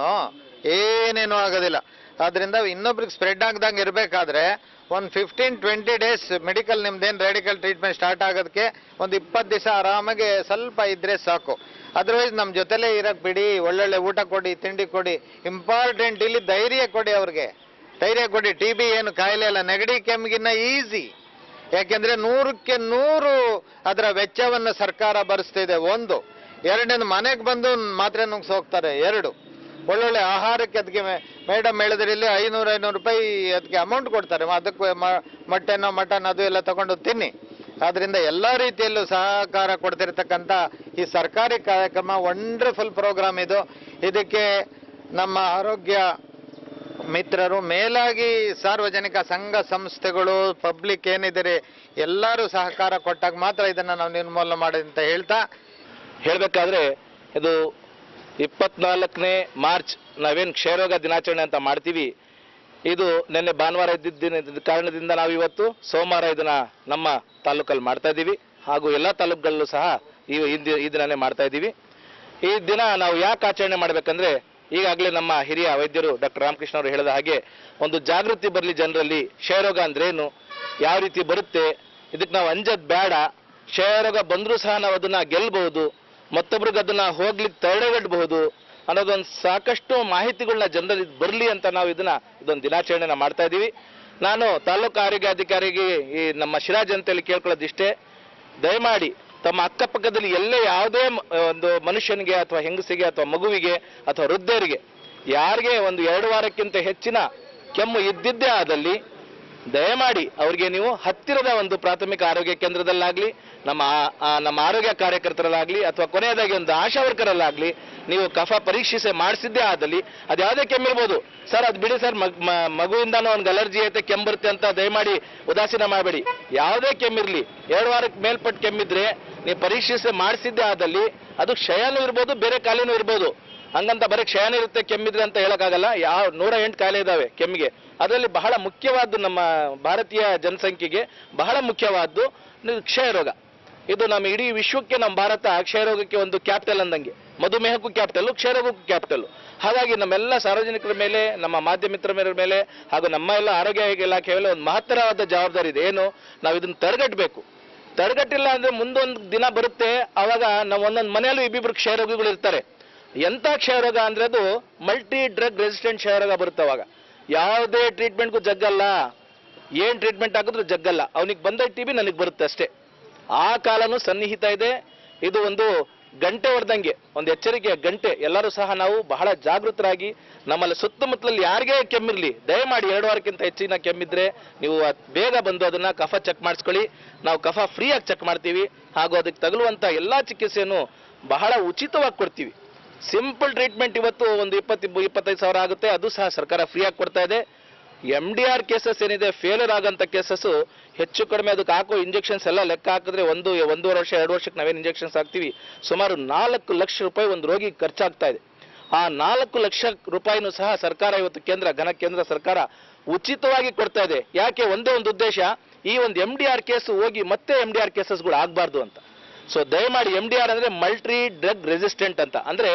ಏನೇನು ಆಗೋದಿಲ್ಲ ಆದ್ರಿಂದ ಇನ್ನೊಬ್ರಿಗೆ ಸ್ಪ್ರೆಡ್ ಆಗ್ದಂಗೆ ಇರಬೇಕಾದ್ರೆ ಒಂದು ಫಿಫ್ಟೀನ್ ಟ್ವೆಂಟಿ ಡೇಸ್ ಮೆಡಿಕಲ್ ನಿಮ್ದೇನು ರೆಡಿಕಲ್ ಟ್ರೀಟ್ಮೆಂಟ್ ಸ್ಟಾರ್ಟ್ ಆಗೋದಕ್ಕೆ ಒಂದು ಇಪ್ಪತ್ತು ದಿವಸ ಆರಾಮಾಗಿ ಸ್ವಲ್ಪ ಇದ್ರೆ ಸಾಕು ಅದರ್ವೈಸ್ ನಮ್ಮ ಜೊತೆಲೇ ಇರಕ್ ಬಿಡಿ ಒಳ್ಳೊಳ್ಳೆ ಊಟ ಕೊಡಿ ತಿಂಡಿ ಕೊಡಿ ಇಂಪಾರ್ಟೆಂಟ್ ಇಲ್ಲಿ ಧೈರ್ಯ ಕೊಡಿ ಅವ್ರಿಗೆ ಧೈರ್ಯ ಕೊಡಿ ಟಿ ಬಿ ಏನು ಕಾಯಿಲೆ ಅಲ್ಲ ನೆಗಡಿ ಕೆಮ್ಮಿಗಿನ್ನ ಈಸಿ ಯಾಕೆಂದ್ರೆ ನೂರಕ್ಕೆ ನೂರು ಅದರ ವೆಚ್ಚವನ್ನು ಸರ್ಕಾರ ಭರಿಸ್ತಿದೆ ಒಂದು ಎರಡನೇದು ಮನೆಗೆ ಬಂದು ಮಾತ್ರೆ ನುಗ್ಸ್ ಹೋಗ್ತಾರೆ ಎರಡು ಒಳ್ಳೊಳ್ಳೆ ಆಹಾರಕ್ಕೆ ಅದಕ್ಕೆ ಮೇಡಮ್ ಹೇಳಿದ್ರೆ ಇಲ್ಲಿ ಐನೂರು ಐನೂರು ರೂಪಾಯಿ ಅದಕ್ಕೆ ಅಮೌಂಟ್ ಕೊಡ್ತಾರೆ ಮ- ಅದಕ್ಕೆ ಮ- ಮೊಟ್ಟೆನೋ ಮಟನ್ ಅದು ಎಲ್ಲ ತಗೊಂಡು ತಿನ್ನಿ ಆದ್ರಿಂದ ಎಲ್ಲ ರೀತಿಯಲ್ಲೂ ಸಹಕಾರ ಕೊಡ್ತಿರ್ತಕ್ಕಂಥ ಈ ಸರ್ಕಾರಿ ಕಾರ್ಯಕ್ರಮ ವಂಡರ್ಫುಲ್ ಪ್ರೋಗ್ರಾಮ್ ಇದು ಇದಕ್ಕೆ ನಮ್ಮ ಆರೋಗ್ಯ ಮಿತ್ರರು ಮೇಲಾಗಿ ಸಾರ್ವಜನಿಕ ಸಂಘ ಸಂಸ್ಥೆಗಳು ಪಬ್ಲಿಕ್ ಏನಿದ್ದಾರೆ ಎಲ್ಲರೂ ಸಹಕಾರ ಕೊಟ್ಟಾಗ ಮಾತ್ರ ಇದನ್ನ ನಾವು ನಿರ್ಮೂಲನೆ ಮಾಡಿ ಅಂತ ಹೇಳ್ತಾ ಹೇಳಬೇಕಾದ್ರೆ ಇದು ಇಪ್ಪತ್ನಾಲ್ಕನೇ ಮಾರ್ಚ್ ನಾವೇನು ಕ್ಷಯರೋಗ ದಿನಾಚರಣೆ ಅಂತ ಮಾಡ್ತೀವಿ ಇದು ನಿನ್ನೆ ಭಾನುವಾರ ಇದ್ದಿದ್ದ ಕಾರಣದಿಂದ ನಾವು ಇವತ್ತು ಸೋಮವಾರ ಇದನ್ನ ನಮ್ಮ ತಾಲೂಕಲ್ಲಿ ಮಾಡ್ತಾ ಇದ್ದೀವಿ ಹಾಗೂ ಎಲ್ಲ ತಾಲೂಕುಗಳಲ್ಲೂ ಸಹ ಈ ಈ ದಿ- ಈ ದಿನನೇ ಮಾಡ್ತಾ ಇದ್ದೀವಿ ಈ ದಿನ ನಾವು ಯಾಕೆ ಆಚರಣೆ ಮಾಡಬೇಕಂದ್ರೆ ಈಗಾಗಲೇ ನಮ್ಮ ಹಿರಿಯ ವೈದ್ಯರು ಡಾಕ್ಟರ್ ರಾಮಕೃಷ್ಣ ಅವರು ಹೇಳಿದ ಹಾಗೆ ಒಂದು ಜಾಗೃತಿ ಬರಲಿ ಜನರಲ್ಲಿ ಕ್ಷಯರೋಗ ಅಂದ್ರೇನು ಯಾವ ರೀತಿ ಬರುತ್ತೆ ಇದಕ್ಕೆ ನಾವು ಅಂಜದ್ ಬೇಡ ಕ್ಷಯರೋಗ ಬಂದರೂ ಸಹ ನಾವು ಅದನ್ನ ಗೆಲ್ಬಹುದು ಮತ್ತೊಬ್ರಿಗೆ ಅದನ್ನ ಹೋಗ್ಲಿಕ್ಕೆ ತಡೆಗಟ್ಟಬಹುದು ಅನ್ನೋದೊಂದು ಸಾಕಷ್ಟು ಮಾಹಿತಿಗಳನ್ನ ಜನರಲ್ಲಿ ಬರಲಿ ಅಂತ ನಾವು ಇದನ್ನ ಇದೊಂದು ದಿನಾಚರಣೆನ ಮಾಡ್ತಾ ಇದ್ದೀವಿ ನಾನು ತಾಲೂಕು ಆರೋಗ್ಯಾಧಿಕಾರಿಗೆ ಈ ನಮ್ಮ ಶಿರಾ ಜನತೆಯಲ್ಲಿ ಕೇಳ್ಕೊಳ್ಳೋದಿಷ್ಟೇ ದಯಮಾಡಿ ತಮ್ಮ ಅಕ್ಕಪಕ್ಕದಲ್ಲಿ ಎಲ್ಲೇ ಯಾವುದೇ ಮ- ಒಂದು ಮನುಷ್ಯನಿಗೆ ಅಥವಾ ಹೆಂಗಸಿಗೆ ಅಥವಾ ಮಗುವಿಗೆ ಅಥವಾ ವೃದ್ಧರಿಗೆ ಯಾರಿಗೆ ಒಂದು ಎರಡು ವಾರಕ್ಕಿಂತ ಹೆಚ್ಚಿನ ಕೆಮ್ಮು ಇದ್ದಿದ್ದೇ ಆದಲ್ಲಿ ದಯಮಾಡಿ ಅವರಿಗೆ ನೀವು ಹತ್ತಿರದ ಒಂದು ಪ್ರಾಥಮಿಕ ಆರೋಗ್ಯ ಕೇಂದ್ರದಲ್ಲಾಗ್ಲಿ ನಮ್ಮ ಆ- ಆ ನಮ್ಮ ಆರೋಗ್ಯ ಕಾರ್ಯಕರ್ತರಲ್ಲಾಗ್ಲಿ ಅಥವಾ ಕೊನೆಯದಾಗಿ ಒಂದು ಆಶಾ ವರ್ಕರಲ್ಲಾಗ್ಲಿ ನೀವು ಕಫ ಪರೀಕ್ಷಿಸೆ ಮಾಡಿಸಿದ್ದೇ ಆದಲ್ಲಿ ಅದು ಯಾವುದೇ ಕೆಮ್ಮಿರ್ಬೋದು ಸರ್ ಅದು ಬಿಡಿ ಸರ್ ಮಗ್- ಮ- ಮಗುವಿಂದನೂ ಒಂದು ಅಲರ್ಜಿ ಐತೆ ಕೆಮ್ಮು ಬರುತ್ತೆ ಅಂತ ದಯಮಾಡಿ ಉದಾಸೀನ ಮಾಡಬೇಡಿ ಯಾವುದೇ ಕೆಮ್ಮಿರ್ಲಿ ಎರಡು ವಾರಕ್ಕೆ ಮೇಲ್ಪಟ್ಟು ಕೆಮ್ಮಿದ್ರೆ ನೀವು ಪರೀಕ್ಷಿಸೆ ಮಾಡಿಸಿದ್ದೇ ಆದಲ್ಲಿ ಅದು ಕ್ಷಯನೂ ಇರ್ಬೋದು ಬೇರೆ ಕಾಯಿಲೆನೂ ಇರ್ಬೋದು ಹಂಗಂತ ಬರೀ ಕ್ಷಯನ ಇರುತ್ತೆ ಕೆಮ್ಮಿದ್ರೆ ಅಂತ ಹೇಳಕ್ಕಾಗಲ್ಲ ಯಾವ ನೂರ ಎಂಟು ಕಾಯಿಲೆ ಇದಾವೆ ಕೆಮ್ಮಿಗೆ ಅದರಲ್ಲಿ ಬಹಳ ಮುಖ್ಯವಾದ್ದು ನಮ್ಮ ಭಾರತೀಯ ಜನಸಂಖ್ಯೆಗೆ ಬಹಳ ಮುಖ್ಯವಾದ್ದು ಇದು ಕ್ಷಯರೋಗ ಇದು ನಮ್ಮ ಇಡೀ ವಿಶ್ವಕ್ಕೆ ನಮ್ಮ ಭಾರತ ಕ್ಷಯರೋಗಕ್ಕೆ ಒಂದು ಕ್ಯಾಪಿಟಲ್ ಅಂದಂಗೆ ಮಧುಮೇಹಕ್ಕೂ ಕ್ಯಾಪಿಟಲ್ ಕ್ಷಯರೋಗಕ್ಕೂ ಕ್ಯಾಪಿಟಲ್ ಹಾಗಾಗಿ ನಮ್ಮೆಲ್ಲ ಸಾರ್ವಜನಿಕರ ಮೇಲೆ ನಮ್ಮ ಮಾಧ್ಯಮಿತರ ಮೇಲೆ ಮೇಲೆ ಹಾಗೂ ನಮ್ಮ ಎಲ್ಲ ಆರೋಗ್ಯ ಇಲಾಖೆ ಮೇಲೆ ಒಂದು ಮಹತ್ತರವಾದ ಜವಾಬ್ದಾರಿ ಇದೆ ಏನು ನಾವು ಇದನ್ನ ತಡೆಗಟ್ಟಬೇಕು ತಡೆಗಟ್ಟಿಲ್ಲ ಅಂದ್ರೆ ಮುಂದೊಂದು ದಿನ ಬರುತ್ತೆ ಅವಾಗ ನಾವು ಒಂದೊಂದು ಮನೆಯಲ್ಲೂ ಇಬ್ಬಿಬ್ರು ಕ್ಷಯರೋಗಿಗಳು ಇರ್ತಾರೆ ಎಂತ ಕ್ಷಯರೋಗ ಅಂದ್ರೆ ಅದು ಮಲ್ಟಿ ಡ್ರಗ್ ರೆಸಿಸ್ಟೆಂಟ್ ಕ್ಷಯರೋಗ ಬರುತ್ತೆ ಅವಾಗ ಯಾವುದೇ ಟ್ರೀಟ್ಮೆಂಟ್ಗೂ ಜಗ್ಗಲ್ಲ ಏನ್ ಟ್ರೀಟ್ಮೆಂಟ್ ಹಾಕಿದ್ರು ಜಗ್ಗಲ್ಲ ಅವನಿಗೆ ಬಂದ ಟಿ ಬಿ ನನಗೆ ಬರುತ್ತೆ ಅಷ್ಟೇ ಆ ಕಾಲನೂ ಸನ್ನಿಹಿತ ಇದೆ ಇದು ಒಂದು ಗಂಟೆ ಹೊಡೆದಂಗೆ ಒಂದು ಎಚ್ಚರಿಕೆಯ ಗಂಟೆ ಎಲ್ಲರೂ ಸಹ ನಾವು ಬಹಳ ಜಾಗೃತರಾಗಿ ನಮ್ಮಲ್ಲಿ ಸುತ್ತಮುತ್ತಲಲ್ಲಿ ಯಾರಿಗೇ ಕೆಮ್ಮಿರ್ಲಿ ದಯಮಾಡಿ ಎರಡು ವಾರಕ್ಕಿಂತ ಹೆಚ್ಚಿನ ಕೆಮ್ಮಿದ್ರೆ ನೀವು ಅದ್ ಬೇಗ ಬಂದು ಅದನ್ನ ಕಫ ಚೆಕ್ ಮಾಡಿಸ್ಕೊಳ್ಳಿ ನಾವು ಕಫ ಫ್ರೀಯಾಗಿ ಚೆಕ್ ಮಾಡ್ತೀವಿ ಹಾಗೂ ಅದಕ್ಕೆ ತಗುಲುವಂತ ಎಲ್ಲಾ ಚಿಕಿತ್ಸೆಯನ್ನು ಬಹಳ ಉಚಿತವಾಗಿ ಕೊಡ್ತೀವಿ ಸಿಂಪಲ್ ಟ್ರೀಟ್ಮೆಂಟ್ ಇವತ್ತು ಒಂದು ಇಪ್ಪತ್ತು ಇಪ್ಪತ್ತೈದು ಸಾವಿರ ಆಗುತ್ತೆ ಅದು ಸಹ ಸರ್ಕಾರ ಫ್ರೀಯಾಗಿ ಕೊಡ್ತಾ ಇದೆ ಎಮ್ ಡಿ ಆರ್ ಕೇಸಸ್ ಏನಿದೆ ಫೇಲರ್ ಆಗಂತ ಕೇಸಸ್ ಹೆಚ್ಚು ಕಡಿಮೆ ಅದಕ್ಕೆ ಹಾಕೋ ಇಂಜೆಕ್ಷನ್ಸ್ ಎಲ್ಲ ಲೆಕ್ಕ ಹಾಕಿದ್ರೆ ಒಂದು ಒಂದೂವರೆ ವರ್ಷ ಎರಡು ವರ್ಷಕ್ಕೆ ನಾವೇನು ಇಂಜೆಕ್ಷನ್ಸ್ ಹಾಕ್ತೀವಿ ಸುಮಾರು ನಾಲ್ಕು ಲಕ್ಷ ರೂಪಾಯಿ ಒಂದು ರೋಗಿಗೆ ಖರ್ಚಾಗ್ತಾ ಇದೆ ಆ ನಾಲ್ಕು ಲಕ್ಷ ರೂಪಾಯಿನೂ ಸಹ ಸರ್ಕಾರ ಇವತ್ತು ಕೇಂದ್ರ ಘನ ಕೇಂದ್ರ ಸರ್ಕಾರ ಉಚಿತವಾಗಿ ಕೊಡ್ತಾ ಇದೆ ಯಾಕೆ ಒಂದೇ ಒಂದು ಉದ್ದೇಶ ಈ ಒಂದು ಎಮ್ ಡಿ ಆರ್ ಕೇಸ್ ಹೋಗಿ ಮತ್ತೆ ಎಮ್ ಡಿ ಆರ್ ಕೇಸಸ್ಗಳು ಆಗಬಾರ್ದು ಅಂತ ಸೊ ದಯಮಾಡಿ ಎಮ್ ಡಿ ಆರ್ ಅಂದ್ರೆ ಮಲ್ಟಿ ಡ್ರಗ್ ರೆಸಿಸ್ಟೆಂಟ್ ಅಂತ ಅಂದ್ರೆ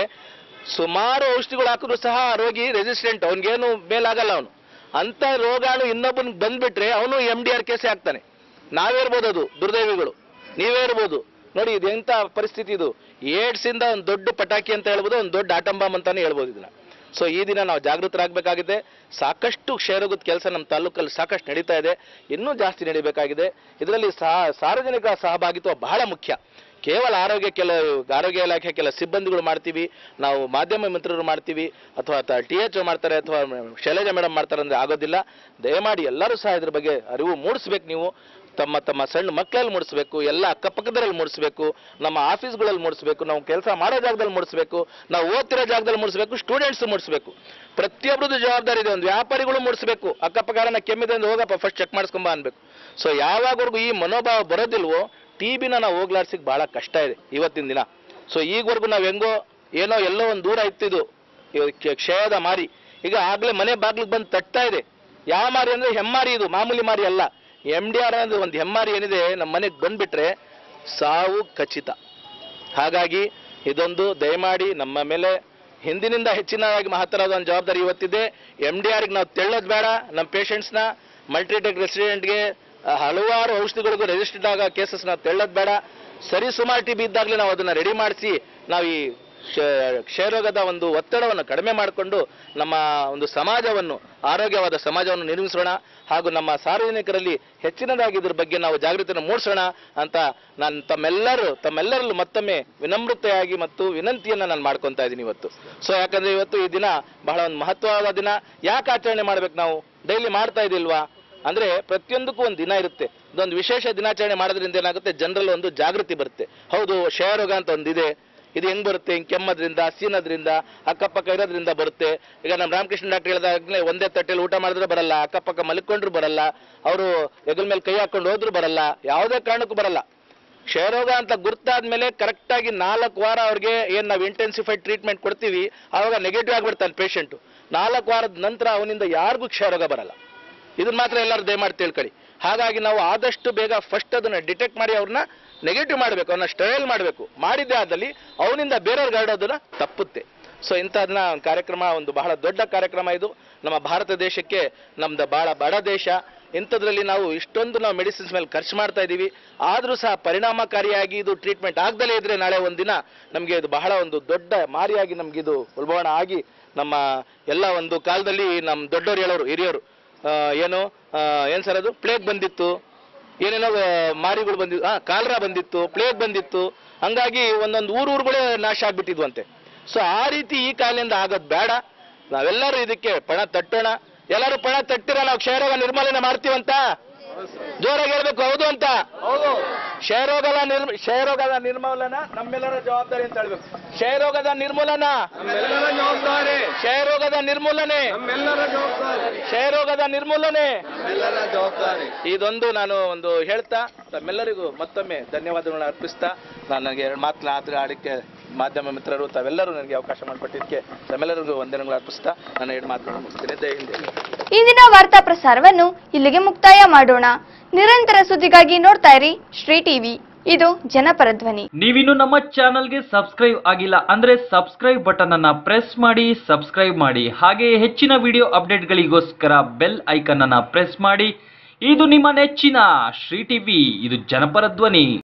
ಸುಮಾರು ಔಷಧಿಗಳು ಹಾಕಿದ್ರು ಸಹ ಆ ರೋಗಿ ರೆಸಿಸ್ಟೆಂಟ್ ಅವನಿಗೇನು ಮೇಲಾಗಲ್ಲ ಅವನು ಅಂತ ರೋಗಾಣು ಇನ್ನೊಬ್ಬನ್ ಬಂದ್ಬಿಟ್ರೆ ಅವನು ಎಮ್ ಡಿ ಆರ್ ಕೇಸೇ ಆಗ್ತಾನೆ ನಾವೇ ಇರ್ಬೋದು ಅದು ದುರ್ದೈವಿಗಳು ನೀವೇ ಇರ್ಬೋದು ನೋಡಿ ಇದು ಎಂತ ಪರಿಸ್ಥಿತಿ ಇದು ಏಡ್ಸ್ ಇಂದ ಒಂದು ದೊಡ್ಡ ಪಟಾಕಿ ಅಂತ ಹೇಳ್ಬೋದು ಒಂದು ದೊಡ್ಡ ಆಟಂ ಬಾಂಬ್ ಅಂತಾನೆ ಹೇಳ್ಬೋದು ಇದನ್ನ ಸೊ ಈ ದಿನ ನಾವು ಜಾಗೃತರಾಗಬೇಕಾಗಿದೆ ಸಾಕಷ್ಟು ಕ್ಷಯರೋಗದ ಕೆಲಸ ನಮ್ಮ ತಾಲೂಕಲ್ಲಿ ಸಾಕಷ್ಟು ನಡೀತಾ ಇದೆ ಇನ್ನೂ ಜಾಸ್ತಿ ನಡೀಬೇಕಾಗಿದೆ ಇದರಲ್ಲಿ ಸಾ- ಸಾರ್ವಜನಿಕ ಸಹಭಾಗಿತ್ವ ಬಹಳ ಮುಖ್ಯ ಕೇವಲ ಆರೋಗ್ಯ ಕೆಲ ಆರೋಗ್ಯ ಇಲಾಖೆ ಕೆಲ ಸಿಬ್ಬಂದಿಗಳು ಮಾಡ್ತೀವಿ ನಾವು ಮಾಧ್ಯಮ ಮಿತ್ರರು ಮಾಡ್ತೀವಿ ಅಥವಾ ಟಿ ಎಚ್ ಮಾಡ್ತಾರೆ ಅಥವಾ ಶೈಲಜಾ ಮೇಡಮ್ ಮಾಡ್ತಾರೆ ಅಂದ್ರೆ ಆಗೋದಿಲ್ಲ ದಯಮಾಡಿ ಎಲ್ಲರೂ ಸಹ ಇದ್ರ ಬಗ್ಗೆ ಅರಿವು ಮೂಡಿಸ್ಬೇಕು ನೀವು ತಮ್ಮ ತಮ್ಮ ಸಣ್ಣ ಮಕ್ಕಳಲ್ಲಿ ಮೂಡಿಸ್ಬೇಕು ಎಲ್ಲ ಅಕ್ಕಪಕ್ಕದಲ್ಲಿ ಮೂಡಿಸ್ಬೇಕು ನಮ್ಮ ಆಫೀಸ್ಗಳಲ್ಲಿ ಮೂಡಿಸ್ಬೇಕು ನಾವು ಕೆಲಸ ಮಾಡೋ ಜಾಗದಲ್ಲಿ ಮೂಡಿಸ್ಬೇಕು ನಾವು ಓದ್ತಿರೋ ಜಾಗದಲ್ಲಿ ಮೂಡಿಸ್ಬೇಕು ಸ್ಟೂಡೆಂಟ್ಸ್ ಮೂಡಿಸ್ಬೇಕು ಪ್ರತಿಯೊಬ್ಬರದ್ದು ಜವಾಬ್ದಾರಿ ಇದೆ ಒಂದು ವ್ಯಾಪಾರಿಗಳು ಮೂಡಿಸ್ಬೇಕು ಅಕ್ಕಪಕ್ಕ ಯಾರನ್ನ ಕೆಮ್ಮಿದೆ ಅಂದ್ರೆ ಹೋಗಪ್ಪ ಫಸ್ಟ್ ಚೆಕ್ ಮಾಡಿಸ್ಕೊಂಬ ಅನ್ಬೇಕು ಸೊ ಯಾವಾಗವರೆಗೂ ಈ ಮನೋಭಾವ ಬರೋದಿಲ್ವೋ ಟಿ ಬಿನ ನಾವು ಹೋಗ್ಲಾಡ್ಸಿಕ್ ಬಹಳ ಕಷ್ಟ ಇದೆ ಇವತ್ತಿನ ದಿನ ಸೊ ಈಗವರೆಗೂ ನಾವು ಹೆಂಗೋ ಏನೋ ಎಲ್ಲೋ ಒಂದು ದೂರ ಇತ್ತಿದು ಇವ್ ಕ್ಷ- ಕ್ಷಯದ ಮಾರಿ ಈಗ ಆಗ್ಲೇ ಮನೆ ಬಾಗ್ಲಿಗೆ ಬಂದು ತಟ್ತಾ ಇದೆ ಯಾವ ಮಾರಿ ಅಂದ್ರೆ ಹೆಮ್ಮಾರಿ ಇದು ಮಾಮೂಲಿ ಮಾರಿ ಅಲ್ಲ ಎಮ್ ಡಿ ಆರ್ ಅಂದ್ರೆ ಒಂದು ಹೆಮ್ಮಾರಿ ಏನಿದೆ ನಮ್ಮ ಮನೆಗೆ ಬಂದ್ಬಿಟ್ರೆ ಸಾವು ಖಚಿತ ಹಾಗಾಗಿ ಇದೊಂದು ದಯಮಾಡಿ ನಮ್ಮ ಮೇಲೆ ಹಿಂದಿನಿಂದ ಹೆಚ್ಚಿನದಾಗಿ ಮಹತ್ತರವಾದ ಒಂದು ಜವಾಬ್ದಾರಿ ಇವತ್ತಿದೆ ಎಮ್ ಡಿ ಆರ್ಗೆ ನಾವು ತೆಳ್ಳೋದು ಬೇಡ ನಮ್ಮ ಪೇಷಂಟ್ಸ್ನ ಮಲ್ಟಿಟೆಕ್ ರೆಸಿಡೆಂಟ್ಗೆ ಹಲವಾರು ಔಷಧಿಗಳಿಗೂ ರೆಜಿಸ್ಟರ್ಡ್ ಆಗೋ ಕೇಸಸ್ ನಾವು ತೆಳ್ಳೋದು ಬೇಡ ಸರಿ ಸುಮಾರು ಟಿ ಬಿ ಇದ್ದಾಗಲೇ ನಾವು ಅದನ್ನು ರೆಡಿ ಮಾಡಿಸಿ ನಾವು ಈ ಕ್ಷ- ಕ್ಷಯರೋಗದ ಒಂದು ಒತ್ತಡವನ್ನು ಕಡಿಮೆ ಮಾಡಿಕೊಂಡು ನಮ್ಮ ಒಂದು ಸಮಾಜವನ್ನು ಆರೋಗ್ಯವಾದ ಸಮಾಜವನ್ನು ನಿರ್ಮಿಸೋಣ ಹಾಗೂ ನಮ್ಮ ಸಾರ್ವಜನಿಕರಲ್ಲಿ ಹೆಚ್ಚಿನದಾಗಿ ಇದ್ರ ಬಗ್ಗೆ ನಾವು ಜಾಗೃತಿಯನ್ನು ಮೂಡಿಸೋಣ ಅಂತ ನಾನು ತಮ್ಮೆಲ್ಲರೂ ತಮ್ಮೆಲ್ಲರಲ್ಲೂ ಮತ್ತೊಮ್ಮೆ ವಿನಮ್ರತೆಯಾಗಿ ಮತ್ತು ವಿನಂತಿಯನ್ನು ನಾನು ಮಾಡ್ಕೊತಾ ಇದ್ದೀನಿ ಇವತ್ತು ಸೊ ಯಾಕಂದ್ರೆ ಇವತ್ತು ಈ ದಿನ ಬಹಳ ಒಂದು ಮಹತ್ವವಾದ ದಿನ ಯಾಕೆ ಆಚರಣೆ ಮಾಡ್ಬೇಕು ನಾವು ಡೈಲಿ ಮಾಡ್ತಾ ಇದಿಲ್ವಾ ಅಂದ್ರೆ ಪ್ರತಿಯೊಂದಕ್ಕೂ ಒಂದು ದಿನ ಇರುತ್ತೆ ಇದೊಂದು ವಿಶೇಷ ದಿನಾಚರಣೆ ಮಾಡೋದ್ರಿಂದ ಏನಾಗುತ್ತೆ ಜನರಲ್ಲಿ ಒಂದು ಜಾಗೃತಿ ಬರುತ್ತೆ ಹೌದು ಕ್ಷಯರೋಗ ಅಂತ ಒಂದಿದೆ ಇದು ಹೆಂಗ್ ಬರುತ್ತೆ ಹಿಂಗ್ ಕೆಮ್ಮದ್ರಿಂದ ಸೀನದ್ರಿಂದ ಅಕ್ಕಪಕ್ಕ ಇರೋದ್ರಿಂದ ಬರುತ್ತೆ ಈಗ ನಮ್ಮ ರಾಮಕೃಷ್ಣ ಡಾಕ್ಟರ್ ಹೇಳಿದಾಗಲೇ ಒಂದೇ ತಟ್ಟೆಲಿ ಊಟ ಮಾಡಿದ್ರೆ ಬರಲ್ಲ ಅಕ್ಕಪಕ್ಕ ಮಲ್ಕೊಂಡ್ರು ಬರಲ್ಲ ಅವರು ಹೆಗಲ್ ಮೇಲೆ ಕೈ ಹಾಕೊಂಡು ಹೋದ್ರು ಬರಲ್ಲ ಯಾವುದೇ ಕಾರಣಕ್ಕೂ ಬರಲ್ಲ ಕ್ಷಯರೋಗ ಅಂತ ಗುರ್ತಾದ್ಮೇಲೆ ಕರೆಕ್ಟಾಗಿ ನಾಲ್ಕು ವಾರ ಅವ್ರಿಗೆ ಏನ್ ನಾವು ಇಂಟೆನ್ಸಿಫೈಡ್ ಟ್ರೀಟ್ಮೆಂಟ್ ಕೊಡ್ತೀವಿ ಆವಾಗ ನೆಗೆಟಿವ್ ಆಗ್ಬಿಡ್ತಾನೆ ಪೇಷಂಟ್ ನಾಲ್ಕು ವಾರದ ನಂತರ ಅವನಿಂದ ಯಾರಿಗೂ ಕ್ಷಯರೋಗ ಬರಲ್ಲ ಇದನ್ನ ಮಾತ್ರ ಎಲ್ಲರೂ ದಯಮಾಡಿ ತಿಳ್ಕೊಳ್ಳಿ ಹಾಗಾಗಿ ನಾವು ಆದಷ್ಟು ಬೇಗ ಫಸ್ಟ್ ಅದನ್ನ ಡಿಟೆಕ್ಟ್ ಮಾಡಿ ಅವ್ರನ್ನ ನೆಗೆಟಿವ್ ಮಾಡಬೇಕು ಅವನ್ನ ಸ್ಟೈಲ್ ಮಾಡಬೇಕು ಮಾಡಿದ್ದೇ ಆದಲ್ಲಿ ಅವನಿಂದ ಬೇರೆಯವ್ರಿಗೆ ಹರಡೋದನ್ನ ತಪ್ಪುತ್ತೆ ಸೊ ಇಂಥದನ್ನ ಒಂದು ಕಾರ್ಯಕ್ರಮ ಒಂದು ಬಹಳ ದೊಡ್ಡ ಕಾರ್ಯಕ್ರಮ ಇದು ನಮ್ಮ ಭಾರತ ದೇಶಕ್ಕೆ ನಮ್ದು ಬಹಳ ಬಡ ದೇಶ ಇಂಥದ್ರಲ್ಲಿ ನಾವು ಇಷ್ಟೊಂದು ನಾವು ಮೆಡಿಸಿನ್ಸ್ ಮೇಲೆ ಖರ್ಚು ಮಾಡ್ತಾ ಇದ್ದೀವಿ ಆದರೂ ಸಹ ಪರಿಣಾಮಕಾರಿಯಾಗಿ ಇದು ಟ್ರೀಟ್ಮೆಂಟ್ ಆಗ್ದಲೇ ಇದ್ರೆ ನಾಳೆ ಒಂದಿನ ನಮಗೆ ಇದು ಬಹಳ ಒಂದು ದೊಡ್ಡ ಮಾರಿಯಾಗಿ ನಮ್ಗೆ ಇದು ಉಲ್ಬಣ ಆಗಿ ನಮ್ಮ ಎಲ್ಲ ಒಂದು ಕಾಲದಲ್ಲಿ ನಮ್ಮ ದೊಡ್ಡವರು ಹೇಳೋರು ಹಿರಿಯರು ಆ, ಏನು ಆ, ಏನ್ ಸರ್ ಅದು ಪ್ಲೇಗ್ ಬಂದಿತ್ತು ಏನೇನೋ ಆ, ಮಾರಿಗಳು ಬಂದಿತ್ತು ಹಾ ಕಾಲ್ರಾ ಬಂದಿತ್ತು ಪ್ಲೇಗ್ ಬಂದಿತ್ತು ಹಂಗಾಗಿ ಒಂದೊಂದು ಊರು ಊರುಗಳೇ ನಾಶ ಆಗ್ಬಿಟ್ಟಿದ್ವಂತೆ ಸೊ ಆ ರೀತಿ ಈ ಕಾಲದಿಂದ ಆಗೋದು ಬೇಡ ನಾವೆಲ್ಲರೂ ಇದಕ್ಕೆ ಪಣ ತಟ್ಟೋಣ ಎಲ್ಲರೂ ಪಣ ತಟ್ಟಿರ ನಾವು ಕ್ಷಯರೋಗ ನಿರ್ಮೂಲನೆ ಮಾಡ್ತೀವಂತ ಜೋರಾಗಿ ಹೇಳ್ಬೇಕು ಹೌದು ಅಂತ ಕ್ಷಯರೋಗದ ನಿರ್ಮ ಕ್ಷಯರೋಗದ ನಿರ್ಮೂಲನ ನಮ್ಮೆಲ್ಲರ ಜವಾಬ್ದಾರಿ ಅಂತ ಹೇಳ್ಬೇಕು ಕ್ಷಯರೋಗದ ನಿರ್ಮೂಲನ ಜವಾಬ್ದಾರಿ ಕ್ಷಯರೋಗದ ನಿರ್ಮೂಲನೆ ಕ್ಷಯರೋಗದ ನಿರ್ಮೂಲನೆ ಇದೊಂದು ನಾನು ಒಂದು ಹೇಳ್ತಾ ತಮ್ಮೆಲ್ಲರಿಗೂ ಮತ್ತೊಮ್ಮೆ ಧನ್ಯವಾದಗಳನ್ನ ಅರ್ಪಿಸ್ತಾ ನಾನು ನನಗೆ ಎರಡು ಮಾತನ್ನ ಆದ್ರೆ ಆಡಕ್ಕೆ ಮಾಧ್ಯಮ ಮಿತ್ರರು ತಾವೆಲ್ಲರೂ ನನಗೆ ಅವಕಾಶ ಮಾಡಿಕೊಟ್ಟಿದ್ದಕ್ಕೆ ತಮ್ಮೆಲ್ಲರಿಗೂ ವಂದನೆಗಳು ಅರ್ಪಿಸ್ತಾ ನಾನು ಎರಡು ಮಾತುಗಳನ್ನು ಮುಗಿಸ್ತೇನೆ ಜೈ ಹಿಂದ್ ಜೈ ಕರ್ನಾಟಕ. ಇಂದಿನ ವಾರ್ತಾ ಪ್ರಸಾರವನ್ನು ಇಲ್ಲಿಗೆ ಮುಕ್ತಾಯ ಮಾಡೋಣ ನಿರಂತರ ಸುದ್ದಿಗಾಗಿ ನೋಡ್ತಾ ಇರಿ ಶ್ರೀ ಟಿವಿ ಇದು ಜನಪರ ಧ್ವನಿ ನೀವಿನ್ನು ನಮ್ಮ ಚಾನಲ್ಗೆ ಸಬ್ಸ್ಕ್ರೈಬ್ ಆಗಿಲ್ಲ ಅಂದ್ರೆ ಸಬ್ಸ್ಕ್ರೈಬ್ ಬಟನ್ ಅನ್ನ ಪ್ರೆಸ್ ಮಾಡಿ ಸಬ್ಸ್ಕ್ರೈಬ್ ಮಾಡಿ ಹಾಗೆಯೇ ಹೆಚ್ಚಿನ ವಿಡಿಯೋ ಅಪ್ಡೇಟ್ಗಳಿಗೋಸ್ಕರ ಬೆಲ್ ಐಕನ್ ಅನ್ನ ಪ್ರೆಸ್ ಮಾಡಿ ಇದು ನಿಮ್ಮ ನೆಚ್ಚಿನ ಶ್ರೀ ಟಿವಿ ಇದು ಜನಪರ ಧ್ವನಿ